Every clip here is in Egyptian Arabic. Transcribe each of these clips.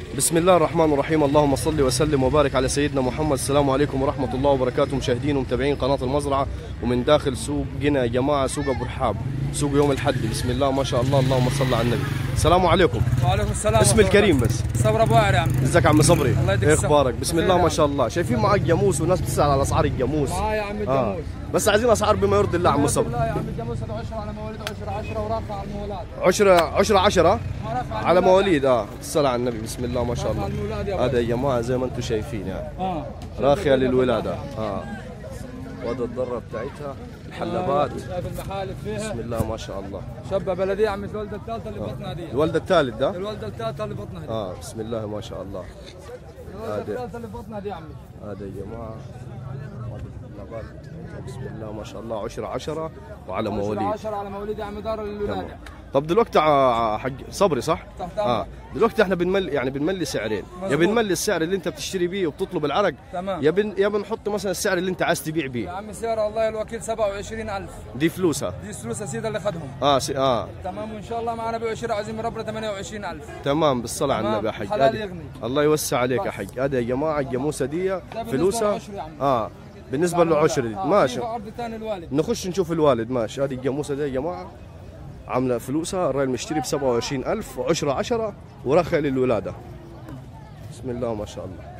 بسم الله الرحمن الرحيم اللهم صل وسلم وبارك على سيدنا محمد السلام عليكم ورحمة الله وبركاته مشاهدين ومتابعين قناة المزرعة ومن داخل سوق جنا يا جماعة سوق أبو رحاب سوق يوم الحد بسم الله ما شاء الله اللهم صل على النبي السلام عليكم وعليكم السلام اسم الكريم بس صبر ابو عري يا عم ازيك يا عم صبري الله يديك ايه الصحة. اخبارك بسم الله ما شاء الله شايفين معاك جاموس وناس بتسأل على اسعار الجاموس معايا يا عم آه. الجاموس بس عايزين اسعار بما يرضي الله عم صبري لا يا عم الجاموس هذا 10 على مواليد 10 10 ورافع على المولاد عشرة عشرة عشرة رافع على مواليد اه الصلاة على النبي بسم الله ما شاء رافع على الله المولاد يا هذا يا جماعة زي ما انتم شايفين يعني اه راخية للولادة اه وهذا الضرة بتاعتها الحلبات شايف المحالف فيها بسم الله ما شاء الله شبه بلديه يا عم الولده الثالثه اللي بطنها دي الولد الثالث ده الولده الثالثه اللي بطنها دي اه بسم الله ما شاء الله الولده هذا. الثالثه اللي بطنها دي يا عمي هذا يا جماعة هذا الحلبات. بسم الله ما شاء الله عشرة عشرة وعلى 10 مواليد 10 على مواليد يا عم دار الولاده تمام طب دلوقتي ع- حق صبري صح؟ تحت اه امرك دلوقتي احنا بنملي يعني بنملي سعرين يا مظبوط. بنملي السعر اللي انت بتشتري بيه وبتطلب العرق تمام يا بن يا بنحط مثلا السعر اللي انت عايز تبيع يا بيه عم سيارة الله الوكيل 27000 دي فلوسها دي فلوس سيدة اللي خدهم اه سي اه تمام وان شاء الله معنا بيع شراء عايزين من ربنا 28000 تمام بالصلاة على تمام. النبي يا حج حلال هذه- يغني. الله يوسع عليك يا بس. حج هذا يا جماعة الجاموسة دي بالنسبة فلوسها للعشر يا عم. اه بالنسبة للعشر دي آه، ماشي في عرض ثاني الوالد نخش نشوف الوالد ماشي هذه الجاموسة دي يا جماعة عاملة فلوسها الراجل مشتري ب 27000 وعشرة عشرة ورخى للولادة بسم الله ما شاء الله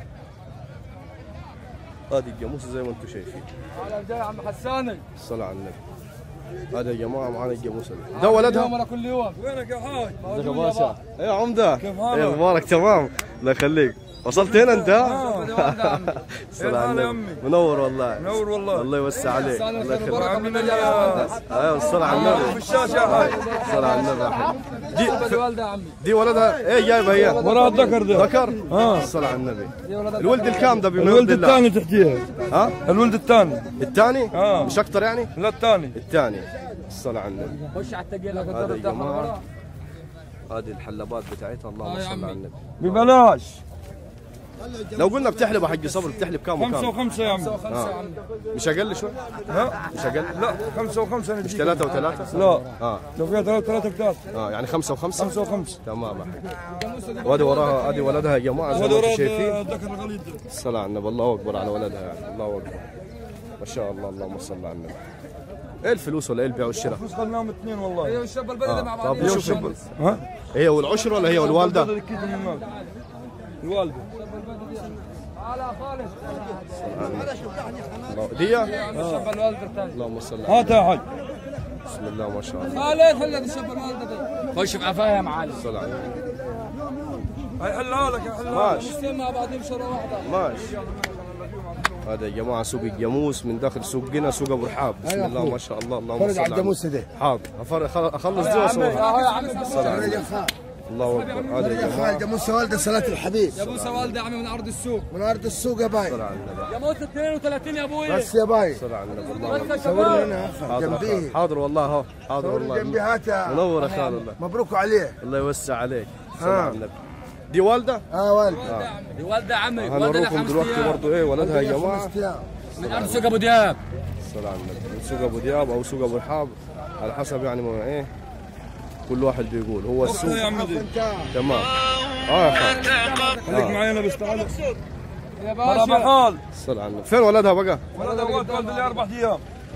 هذه الجاموسة زي ما انتم شايفين على الجاي يا عم حساني الصلاة على النبي هذا يا جماعة معانا الجاموسة دي ده ولدها يوم ولا كل يوم وينك يا حاج؟ ازيك يا باشا ايه يا عمده كيف حالك؟ ايه اخبارك تمام الله يخليك وصلت هنا انت آه. الصلاة على حال يا النبي عمي؟ منور والله منور والله. الله يوسع عليك حسان الله الخير يخليك والبركه من عمنا الجاي يا- ايوه الصلاة على في النبي الشاشة يا حاج الصلاة على النبي يا حبيبي دي شبه الوالده يا عمي دي ولدها ايه جايبه هي وراها الذكر ده ذكر اه الصلاة على النبي دي ولد الولد الكام ده بما الولد يرضي الله الثاني تحتيها ها الولد الثاني الثاني آه. مش اكثر يعني لا الثاني الثاني الصلاة على النبي خش على التقيله هذا قدر يا الدم جماعة. هذه الحلبات بتاعتها آه اللهم يا صل عمي. على النبي ببلاش لو قلنا بتحلب يا حق صبر بتحلب كام خمسة وكام وخمسة يا عم خمسه يا عمي مش اقل شوي ها مش اقل لا خمسة وخمسة مش نديك ثلاثة وثلاثة لا اه لو فيها ثلاثة ثلاثة بثلاثة اه يعني خمسة وخمسة خمسة وخمسة تمام وهذه وراها هذه ولدها يا جماعة زي وهذا ما انتم وراد شايفين الذكر الغليظ ده الصلاة على النبي الله أكبر على ولدها يعني الله أكبر ما شاء الله اللهم صل على النبي ايه الفلوس ولا ايه البيع والشراء؟ فلوس خلناهم اثنين هي والله والشاب البلدي مع طب بعض نشوف شوف ها هي والعشر ولا هي والوالدة؟ هذا الكيد من المال الوالدة على خالص الله- دي شاب الوالده الثاني اللهم صل على هات يا حاج بسم الله ما شاء الله خالد خلي شاب الوالده دي خش بعفاها يا معلم صل على النبي. هاي حلها لك حلها ماشي الاثنين مع بعضهم شره واحده ماشي هذا يا جماعة سوق الجاموس من داخل سوقنا سوق أبو رحاب بسم الله ما شاء الله اللهم فرج صل على على الجاموسة النبي. دي. حاضر أفر- أخل- أخلص دي وأصورها اهو يا عم صل على النبي. يا خال الله أكبر هذا يا يا خال جماعة جاموسة والدة صلاة الحبيب يا ابو والده يا عمي من ارض السوق من أرض السوق يا باي صل على النبي يا موت 32 يا ابوي بس يا باي صل على النبي الله أكبر صورني هنا يا خال حاضر جنبيه أخ- حاضر والله اهو حاضر صورني والله جنبي هات يا- منور يا خال الله مبروك عليه الله يوسع عليك صل ها. على النبي دي والده اه والد دي والده يا عمي والده هنوروكم خمس دلوقتي ايام برضه ايه ولدها يا جماعه خمس أيام. من ارض سوق ابو دياب صل على النبي من سوق ابو دياب او سوق ابو رحاب على حسب يعني ما ايه كل واحد بيقول هو يا السوق عم دي تمام اه يا خال خليك معي انا بس تعال يا مرحبا باشا حال صل على النبي فين ولدها بقى؟ ولد والد والد لي اربع ايام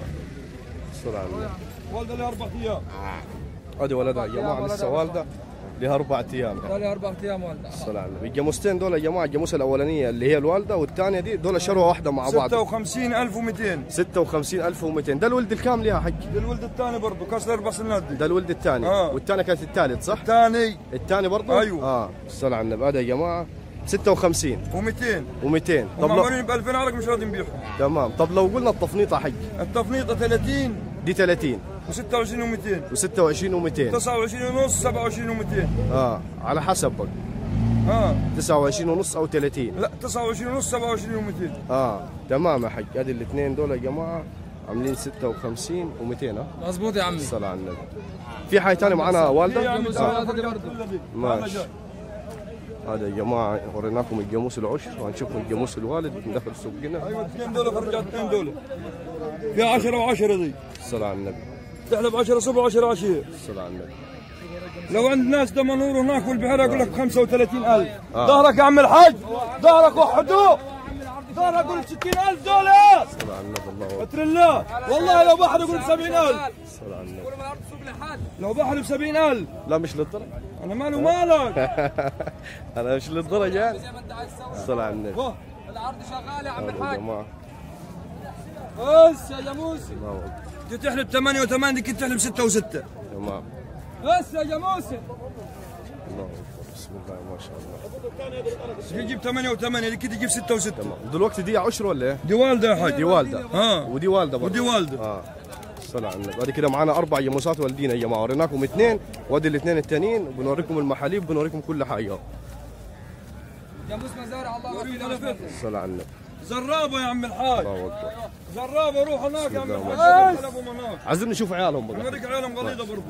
صل على النبي والد لي اربع ايام ادي ولدها يا جماعه لسه والده لها اربع ايام قال لي اربع ايام والده صل على النبي الجاموستين دول يا جماعه الجاموسه الاولانيه اللي هي الوالده والثانيه دي دول شروه واحده مع بعض 56200 56200 ده الولد الكامل يا حج الولد الثاني برضه كاس الاربع سنوات دي ده الولد الثاني آه. والثانيه كانت الثالث صح؟ الثاني الثاني برضه؟ أيوه. اه الصلاة على النبي هذا يا جماعة 56 و200 و200 طب لو ومعمولين ب 2000 عرق مش راضي نبيعهم تمام طب لو قلنا التفنيطة حق التفنيطه 30 دي 30 و26 و200 و26 و200 29 ونص 27 و200 اه على حسب بقى اه 29 ونص او 30 لا 29 ونص 27 و200 اه تمام يا حق هذه الاثنين دول يا جماعة عاملين 56 و200 اه مظبوط يا عمي الصلاة على النبي في حاجة ثانية معنا والدة؟ جاموس آه. والده دي برضه ماشي هذا يا جماعة وريناكم الجاموس العشر وهنشوفكم الجاموس الوالد من داخل سوقنا ايوه اثنين دول فرجات اثنين دول في 10 و10 دي الصلاة على النبي تحلب 10 صبح و10 عشيه الصلاة على النبي لو عند ناس دمنهور هناك والبحيره يقول لك 35000 ظهرك يا عم الحاج ظهرك وحدوه ظهرك يقول لك 60000 دولار صلى على النبي الله أكبر. اتر الله والله لو بحر يقول لك 70000 صلى على النبي كل ما الارض سوق لحال لو بحر ب 70000 لا مش للدرجة انا مالي ومالك أنا مش للدرجة يعني زي ما انت عايز تسوي صلى على النبي واه، العرض شغال يا عم يا الحاج جماعة بس يا جاموسي الله أكبر. دي تحلب 8 و8 دي كنت تحلب 6 و6 يا جماعة بس يا جاموسي الله أكبر. بسم الله ما شاء الله دي تجيب 8 و8 دي كنت تجيب 6 و6 تمام دلوقتي دي عشر ولا ايه؟ دي والده يا حاج دي والدة ها ودي والدة برضه ودي والده اه صلى على النبي هذه كده معانا اربع يموسات والدين يا جماعه وريناكم اثنين وادي الاثنين التانيين بنوريكم المحاليب بنوريكم كل حاجه جاموس مزارع الله غفير غفير صلى على النبي زرابه يا عم الحاج الله اكبر زرابه روح هناك يا عم بسم الله الحاج طلبوا مناك عايزين نشوف عيالهم بقى نوريك عيالهم غليظه برضه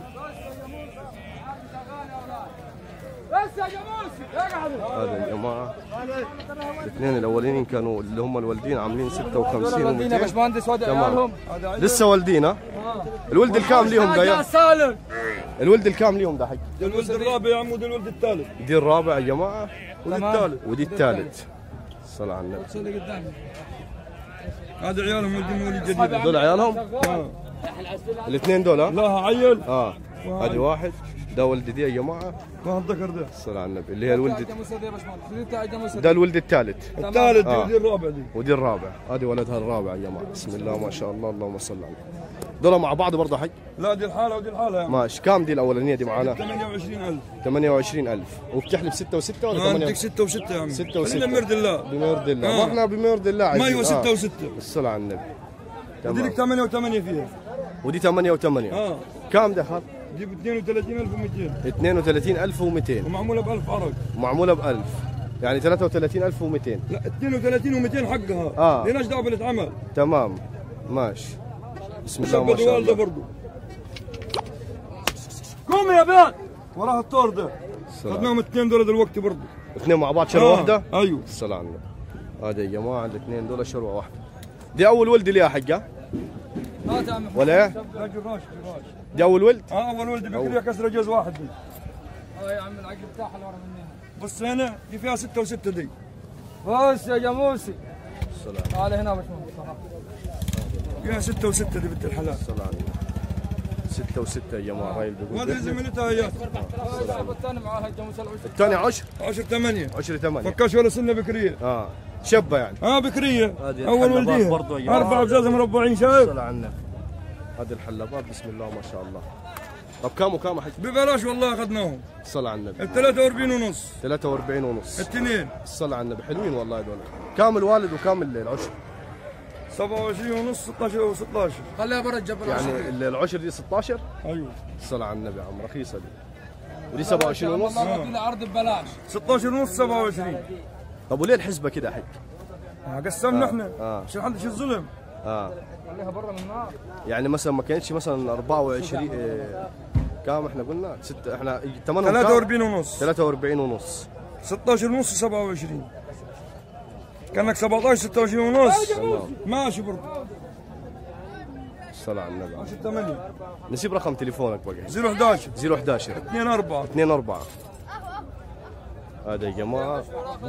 بس يا جاموسي اقعد هذا يا جماعه الاثنين الاولين كانوا اللي هم الوالدين عاملين 56 والدين يا و200 باشمهندس وادي تمام. عيالهم لسه والدين ها الولد الكام ليهم ده يا يا سالم الولد الكام ليهم ده حق ده الولد الرابع يا عم وده الولد الثالث دي الرابع يا جماعه وده تمام. الثالث ودي الثالث صلى على النبي اللي قدامي هذا عيالهم ولدين مولد جديد دول عيالهم آه. الاثنين دول ها لا عيل اه هذه واحد ده ولد دي يا جماعه ما الذكر ده صلى على النبي اللي هي الولد جاموس دي يا باشمهندس دي بتاع جاموس ده الولد الثالث الثالث آه. دي, دي الرابع دي ودي الرابع هذه ولدها الرابع يا جماعه بسم الله ما شاء الله اللهم صل على النبي دول مع بعض برضه حق لا دي الحاله ودي الحاله يا عم ماشي كام دي الاولانيه دي معانا 28000 28000 وبتحلب 6 و6 ولا ما 8 عندك 6 و6 يا عم 6 و6 خلينا بمرد الله بمرد الله آه. ما احنا بمرد الله ما عايزين ايوه 6 آه. و6 الصلاة على النبي ودي لك تمام 8 و8 فيها ودي 8 و8 اه كام دخل؟ دي ب 32200 32200 ومعموله ب 1000 عرق معموله ب 1000 يعني 33200 لا 32 و200 حقها آه. ليش دعوه بالاتعمل تمام ماشي بسم الله ما شبه شاء والده الله برضه قوم يا بيت وراها الطور ده الصلاة. خدناهم اثنين دول دلوقتي برضه اثنين مع بعض شروه آه. واحده ايوه الصلاة على النبي هذا يا جماعه الاثنين دول شروه واحده دي اول ولد ليها حقه هات يا عم ولا إيه؟ لا جراش جراش دي اول ولد اه اول ولد بكريه كسره جوز واحد دي اه يا عم العقل بتاعها اللي ورا مني بص هنا دي فيها ستة وستة دي بس يا جاموسي الصلاة تعال هنا يا باشمهندس فيها ستة وستة دي بنت الحلال الصلاة على النبي ستة وستة يا جماعة هاي اللي وهذه بيقول زميلتها هي الصاحب الثاني معاه الجاموس العشر الثاني عشر 10 8 عشر ثمانية فكاش ولا سنة بكرية اه شبة يعني اه بكرية هذه اول الحلبات برضو ولديها يا اربع ابزاز مربعين شايف الصلاة على النبي هذه الحلبات بسم الله ما شاء الله طب كام وكام حق ببلاش والله اخذناهم الصلاة على النبي ال 43 ونص 43 ونص الاثنين الصلاة على النبي حلوين والله هذول كام الوالد وكام العشر 27 ونص 16 و16 خليها برا الجبل يعني ال- العشر دي 16 ايوه الصلاة على النبي يا عم رخيصة دي ودي 27 ونص والله ما في عرض ببلاش 16 ونص 27 طب وليه الحسبة كده حق آه، قسمنا احنا آه. عشان حدش الظلم اه خليها برا من النار يعني مثلا ما كانتش مثلا 24 إيه كام احنا قلنا ست احنا ثمنهم 43 ونص 43 ونص 16 ونص 27 كانك 17 26 ونص تمام ماشي برضه الصلاة على النبي 10 8 نسيب رقم تليفونك بقى 011 011 2 4 2 4 هذا يا جماعة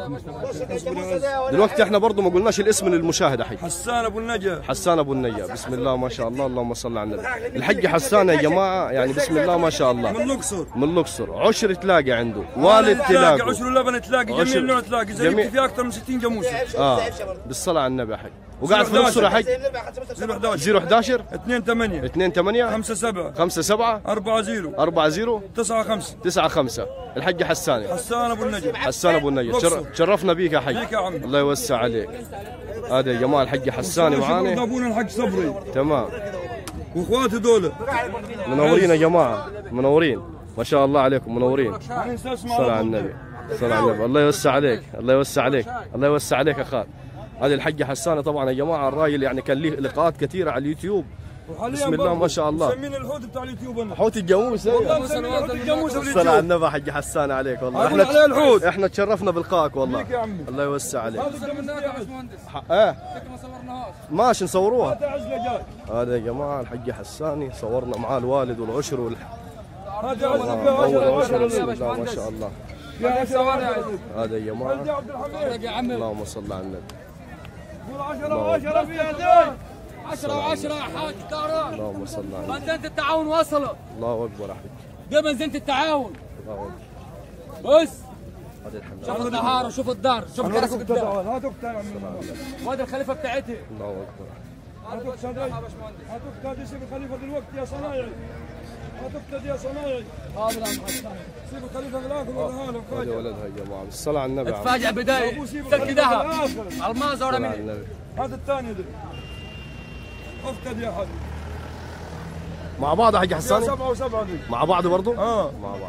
دلوقتي احنا برضو ما قلناش الاسم للمشاهد حق حسان ابو النجا حسان ابو النية بسم الله ما شاء الله اللهم صل على النبي الحج حسان يا جماعة يعني بسم الله ما شاء من الله الاقصر من الاقصر عشر تلاقي عنده والد تلاقي تلاقي عشر لبن تلاقي عشر- جميع نوع تلاقي جميع- زي فيها اكثر من 60 جاموسه اه بالصلاة على النبي يا حج وقاعد في الاقصر يا حج 011 011 2 8 2 8 5 7 5 7 4 0 4 0 9 5 9 5 الحج حسان حسان ابو النجا حسان ابو النية الأقصر. شر- شرفنا بيك يا حج بيك يا عمي. الله يوسع عليك هذا يا جماعة الحج حساني معانا ابونا الحاج صبري تمام واخواته دول منورين يا جماعة منورين ما شاء الله عليكم منورين ما ننساش صلى على النبي صلى على النبي الله يوسع عليك الله يوسع عليك الله يوسع عليك يا خال هذه الحجة حسانة طبعا يا جماعة الراجل يعني كان له لقاءات كثيرة على اليوتيوب وحاليا بسم الله برضه ما شاء الله. مسمين الحوت بتاع اليوتيوب انا حوت الجاموس والله ايه مسمين الحوت الجاموسه صلى على باليوتيوب النبي حج حسان عليك والله أقول عليه الحوت. احنا تشرفنا بلقائك والله بيك يا عمي. الله يوسع عليك هذا منك يا باشمهندس ح- ايه لك ما صورناهاش ماشي نصوروها هذا عزله جاي هذا يا جماعة الحج حساني صورنا معاه الوالد والعشر وال... هذا عزة فيها 10 اول 10 بسم الله ما شاء الله فيها 10 10 هذا يا جماعه يا عبد الحميد يا عمي اللهم صل على النبي قول 10 10 فيها زين 10 و10 يا حاج داران اللهم صل على النبي بنزينة التعاون وصلت الله اكبر احد دي بنزينة التعاون الله اكبر بس هذا الحمد شوف الطهارة شوف الدار شوف انا كراسة ركبت الدار تعال هاتوك تعال وادي الخليفة بتاعتها الله اكبر هاتوك صديق هاتوك تادي سيب الخليفة دلوقتي يا صنايعي هاتوك تادي يا صنايعي هذا لا محسن سيب الخليفة غلاك ولا هذا هذا فاجأ ولدها يا جماعه بالصلاه على النبي يا عم. تفاجئ بداية ابو سيب سلك الخليفة ذهب بالآخر. الماس ورا الصلاه على مني النبي هذا الثاني ده افتد يا حبيبي مع بعض يا حاج فيها حساني سبعة وسبعة دي مع بعض برضو اه مع بعض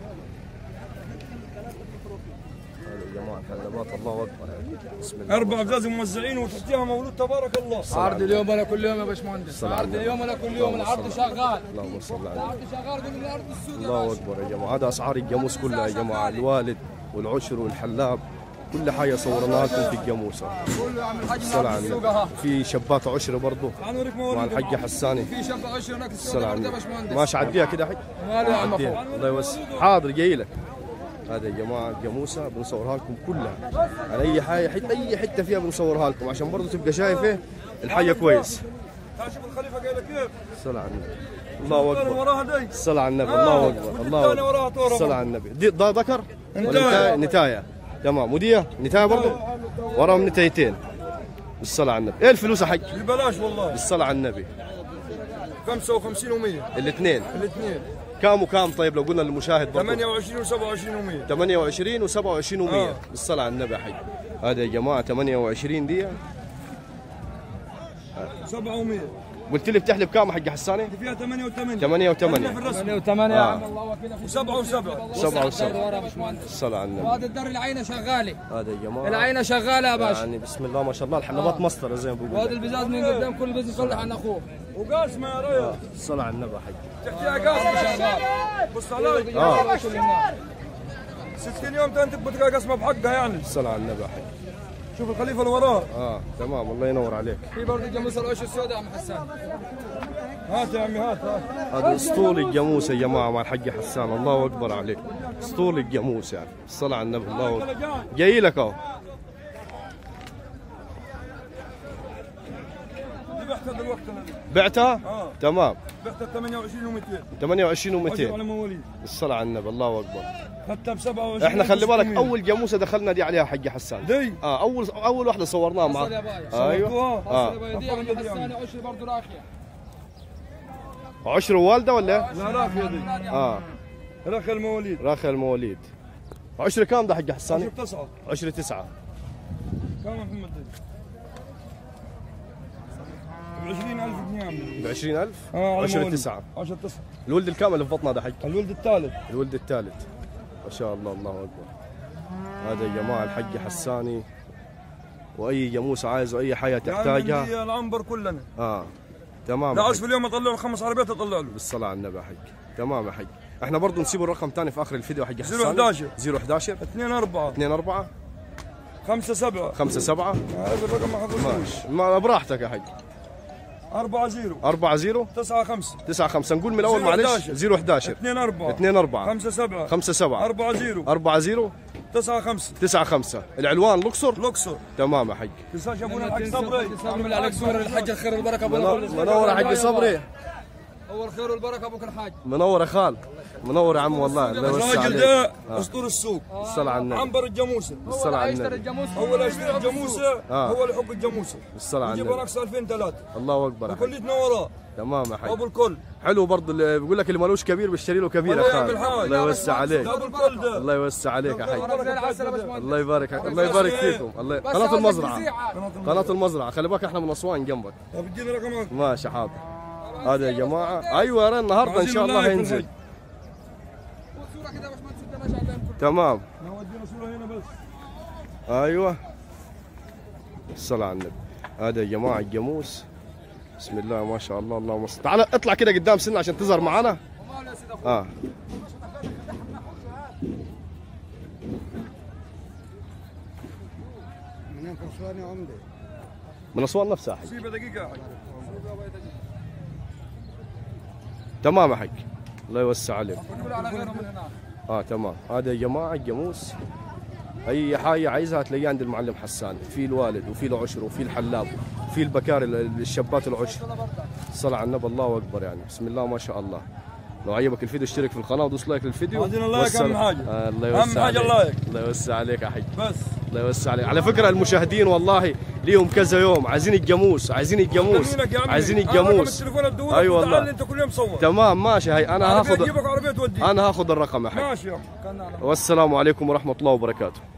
هذا يا جماعه كلمات الله اكبر بسم الله أربع بزاز موزعين وتحتيها مولود تبارك الله عرض اليوم ولا كل يوم يا باشمهندس صل على عرض النبي. اليوم ولا كل يوم العرض شغال اللهم صل على النبي العرض شغال قبل العرض السوق يا الله باشا. اكبر يا جماعه هذا اسعار الجاموس كلها يا جماعه الوالد والعشر والحلاب كل حاجه صورناها لكم في الجاموسه كله يا عم الحاج من الصلاه عرض على السوق اها النبي في شبات عشر برضه تعال نوريك مع مواليد الحاج حساني في شاب عشر هناك السوق الصلاه على العرض يا النبي باشمهندس ماشي عديها كده حج ماله يا عم عديها اخوي الله يوسع حاضر جاي لك هذا يا جماعه الجاموسه بنصورها لكم كلها على اي حاجه حته اي حته فيها بنصورها لكم عشان برضه تبقى شايف ايه الحاجه كويس تعال شوف الخليفة قايله كيف الصلاه على النبي الله الثاني اكبر وراها دي الصلاة على النبي آه، الله اكبر والثاني الله وراها اكبر تورة الصلاة على النبي دي ده ذكر ولا نتاية. نتاية نتاية تمام ودي نتاية برضه وراهم نتايتين بالصلاة على النبي ايه الفلوس يا حج ببلاش والله بالصلاة على النبي 55 و100 الاثنين الاثنين كام وكام طيب لو قلنا للمشاهد برضه 28 و27 و100 28 و27 و100 آه. بالصلاة على النبي يا حج هذا يا جماعة 28 دي 7 و100 قلت لي بتحلب كام يا حج حساني؟ فيها 8 و8 8 و8 في الرسم ثمانية وثمانية يا آه. عم الله وكيلك وسبعة وسبعة سبعة وسبعة ورا يا باشمهندس الصلاة على النبي وهذا الدار العينة شغالة هذا يا جماعة العينة شغالة يا باشا يعني بسم الله ما شاء الله الحلبات آه. مسطرة زي ما وهذا بقول لك. البزاز من قدام كل بزنس يصلح عن اخوه وقاسمة يا ريس الصلاة على النبي يا حج تحتيها قاسمة شغال بص علي آه. 60 يوم تاني تبغى تلقى قسمة بحقها يعني الصلاة على النبي يا حج شوف الخليفة اللي وراه اه تمام الله ينور عليك في برضه جاموس العش السوداء يا عم حسان هات يا عمي هات هات هذا اسطول الجاموس يا جماعه مع الحاج حسان الله اكبر عليك اسطول الجاموس يعني الصلاه على النبي الله اكبر جاي لك اهو ذبحتها دلوقتي انا بعتها اه تمام بعتها 28 و200 28 على و200 مواليد الصلاه على النبي الله اكبر خدتها ب 27 احنا خلي بالك اول جاموسه دخلنا دي عليها حاج حسان دي اه اول اول واحده صورناها حصل يا مع باي ايوه صورتوها؟ اه حصل يا باي دي يا عم حسان عشر برضه راكية عشر والده ولا لا رافية دي اه رخي المواليد راخي المواليد عشر كام ده حق حساني شوف تسعة عشر تسعة كم يا محمد دي ب 20000 جنيه عمي ب 20000 اه على عشر مواليد. تسعة عشر تسعة الولد الكامل اللي في بطنها ده حق الولد الثالث الولد الثالث ما شاء الله الله اكبر هذا يا جماعه الحج حساني واي جاموس عايز واي حاجه تحتاجها هي العنبر كلنا اه تمام لا يا عايز حج. في اليوم اطلع له خمس عربيات اطلع له بالصلاه على النبي يا حج تمام يا حج احنا برضه نسيب الرقم ثاني في اخر الفيديو حق حساني 011. 011 2 4 2 4 5 7 5 7 هذا الرقم ما حفظوش ماشي ما براحتك يا حج 4 0 4 0 9 5 9 5 نقول من الاول 011. معلش 011 2 4 2 4 5 7 5 7 4 0 4 0 9 5 9 5 العنوان الاقصر الاقصر تمام يا حج تنساش ابونا الحاج صبري عمل عليك صورة للحاج الخير والبركة ابو منور يا حج صبري هو الخير والبركة ابوك الحاج منور يا خال منور يا عم والله الله يوسع الراجل عليك ده اسطول السوق الصلاة على النبي عنبر الجاموسه الصلاة على يشتري النبي الجاموس هو اللي يشتري الجاموسه آه. هو اللي يحب الجاموسه الصلاة على يجيب النبي رقص 2000 3 الله اكبر يا حج كليتنا وراه تمام يا حج ابو الكل حلو برضه اللي بيقول لك اللي مالوش كبير بيشتري له كبير والله يا يعمل خال حاجة. الله يوسع عليك ده ابو الكل ده الله يوسع عليك يا حج ورق زي العسل يا باشمهندس الله يبارك الله يبارك فيكم الله بس قناة عاوزك المزرعة تذيع. قناة المزرعة خلي بالك احنا من اسوان جنبك طب اديني رقمك ماشي حاضر هذا يا جماعة ايوه يا ريت النهارده ان شاء الله عايزين هينزل اللايف صورة كده يا باشمهندس قدام عشان عليهم تمام ما ودينا صوره هنا بس ايوه الصلاة على النبي هذا يا جماعة الجاموس بسم الله ما شاء الله اللهم صل تعال اطلع كده قدام سنة عشان تظهر معانا وماله يا سيدي اخوي اه منين كسوان يا عمدي من اسوان نفسها حق سيبها دقيقه يا حاج تمام يا حق الله يوسع عليك نقول على غيره من هناك اه تمام هذا يا جماعه الجاموس اي حاجه عايزها تلاقيها عند المعلم حسان في الوالد وفي العشر وفي الحلاب وفي البكار ال- الشابات العشر صلى على النبي الله اكبر يعني بسم الله ما شاء الله لو عجبك الفيديو اشترك في القناه ودوس لايك للفيديو عايزين اللايك والسلام. أهم حاجة. آه الله أهم يوسع حاجة عليك. اللايك. الله يوسع عليك يا حي بس الله يوسع عليك على فكره المشاهدين والله ليهم كذا يوم عايزين الجاموس عايزين الجاموس خلينك يا عمي. عايزين أنا رقم الجاموس التليفون ادولك أي وتعال والله. انت كل يوم صور تمام ماشي هي انا عربية هاخذ تجيبك عربيه توديك انا هاخذ الرقم يا حي ماشي يا أخي. والسلام عليكم ورحمه الله وبركاته